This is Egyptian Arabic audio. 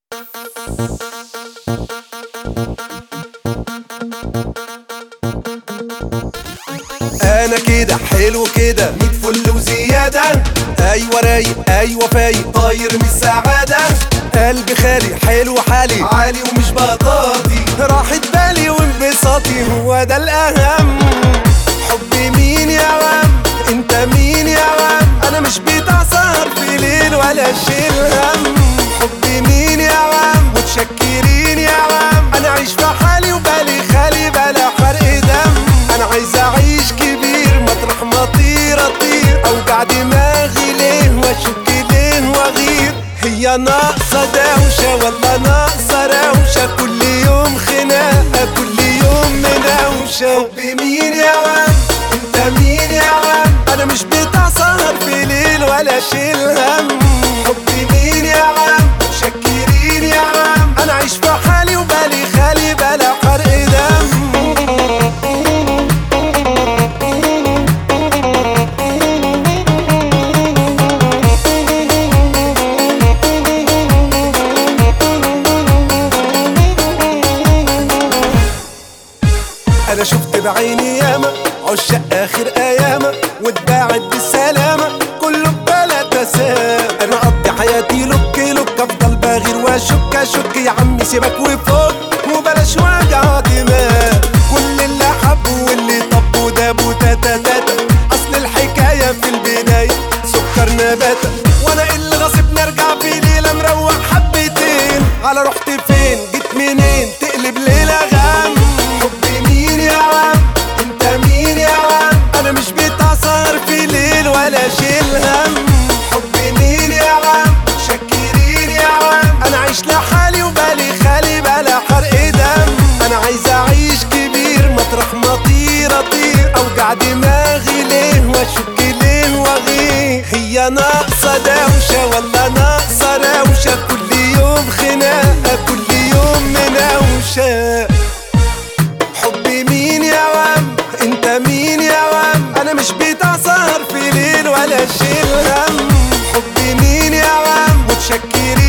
انا كده حلو كده ميت فل وزيادة ايوه رايق ايوه فايق طاير من السعادة قلبي خالي حلو حالي عالي ومش بطاطي راحت بالي وانبساطي هو ده الاهم حبي مين يا وام انت مين يا وام انا مش بتاع سهر في ليل ولا شيل هم حبي مين يا وام متشكرين يا وام انا عايش في حالي وبالي خالي بلا فرق دم انا عايز اعيش كبير مطرح ما اطير اطير اوجع دماغي ليه واشك ليه واغير هي ناقصة دوشة ولا ناقصة روشة كل يوم خناقة كل يوم مناوشة حبي مين يا وام انت مين يا وام انا مش بتاع سهر في ليل ولا شيل هم حبي مين يا وام شكرين يا وام انا عايش في حالي وبالي خالي بلا حرق دم انا شفت بعيني ياما عشاق اخر اياما واتباعت بالسلامه كله بلا تسام انا اقضي حياتي لك لك افضل باغر واشك اشك يا عمي سيبك وفوق وبلاش وجع دماغ كل اللي حبه واللي طب وداب وتاتا تاتا اصل الحكايه في البدايه سكر نباتا وانا اللي غصب نرجع في ليله مروح حبتين على رحت فين جيت منين تقلب ليله غم حبي مين يا عم انت مين يا عم انا مش بتاع سهر في ليل ولا شيل هم حبي مين يا عم شكرين يا عم انا عايش لحالي وبالي خالي بلا حرق دم انا عايز اعيش كبير مطرح ما اطير اطير اوجع دماغي ليه واشك ليه واغير هي ناقصه دوشه ولا ناقصه روشه كل يوم خناقه كل يوم مناوشه حبي مين يا وام انت مين يا وام انا مش بتاع سهر في ليل ولا شيل هم حبي مين يا وام متشكرين